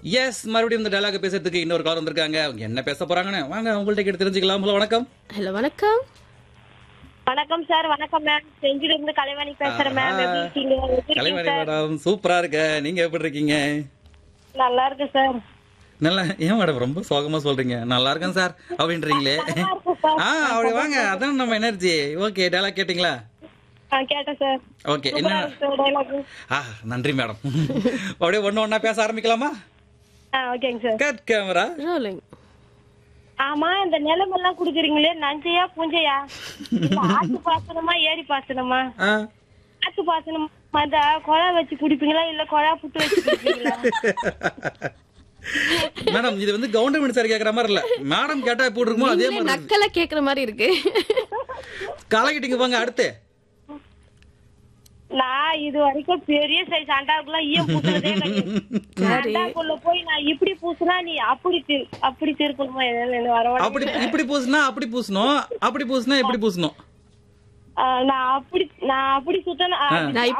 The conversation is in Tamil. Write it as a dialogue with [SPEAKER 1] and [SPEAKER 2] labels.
[SPEAKER 1] எஸ் மறுபடியும் இந்த டயலாக பேசுறதுக்கு இன்னொரு கால் வந்திருக்காங்க அவங்க என்ன பேச போறாங்கன்னு வாங்க உங்கள்ட்ட கேட்டு தெரிஞ்சுக்கலாம் ஹலோ வணக்கம்
[SPEAKER 2] ஹலோ வணக்கம்
[SPEAKER 3] வணக்கம் சார் வணக்கம் மேம் செஞ்சில இருந்து கலைவாணி பேசுறேன் மேம் எப்படி இருக்கீங்க எப்படி இருக்கீங்க
[SPEAKER 1] கலைவாணி
[SPEAKER 3] சார்?
[SPEAKER 1] மேடம் சூப்பரா இருக்க நீங்க எப்படி இருக்கீங்க
[SPEAKER 3] நல்லா இருக்கு சார்
[SPEAKER 1] நல்லா ஏன் மேடம் ரொம்ப சோகமா சொல்றீங்க நல்லா இருக்கேன் சார் அப்படின்றீங்களே
[SPEAKER 3] இருக்கும் சார்.
[SPEAKER 1] ஆ அப்படி வாங்க அதான் நம்ம எனர்ஜி ஓகே டயலாக் கேட்டிங்களா
[SPEAKER 3] ஆ, கேட்டேன் சார்
[SPEAKER 1] ஓகே என்ன
[SPEAKER 3] சூப்பரா இருக்கு சார் dialogue.
[SPEAKER 1] ஆ நன்றி மேடம் அப்படியே ஒண்ணு ஒண்ணா பேச ஆரம்பிக்கலாமா
[SPEAKER 3] ஆ ஓகேங்க சார்
[SPEAKER 1] கட் கேமரா
[SPEAKER 2] ரோலிங்
[SPEAKER 3] ஆமா இந்த நிலமெல்லாம் குடுக்குறீங்களே நஞ்சையா புஞ்சையா இல்ல ஆத்து பாசனமா ஏரி பாசனமா
[SPEAKER 1] ஆ
[SPEAKER 3] ஆத்து பாசனமா இந்த குழா வச்சு குடிப்பீங்களா இல்ல குழா புட்டு வச்சு குடிப்பீங்களா
[SPEAKER 1] மேடம் இது வந்து கவர்மெண்ட் சார் கேக்குற மாதிரி இல்ல மேடம் கேட்டா எப்படி இருக்குமோ அதே மாதிரி இருக்கு.
[SPEAKER 2] நக்கலா கேக்குற மாதிரி இருக்கு
[SPEAKER 1] கலக்கிட்டீங்க வாங்க அடுத்து
[SPEAKER 3] நான் இது வரைக்கும் பெரிய சைஸ் அண்டாவுக்குலாம் ஈயம் பூசுறதே கிடையாது
[SPEAKER 2] சரி
[SPEAKER 3] அண்டாக்குள்ள போய் நான் இப்படி பூசுனா நீ அப்படி திரு- அப்படி திருப்பணுமா என்ன வர
[SPEAKER 1] அப்படி இப்படி பூசினா அப்படி பூசணும் அப்படி பூசினா எப்படி பூசணும்
[SPEAKER 3] நான் அப்படி நான் அப்படி சுத்தணும்
[SPEAKER 2] நான்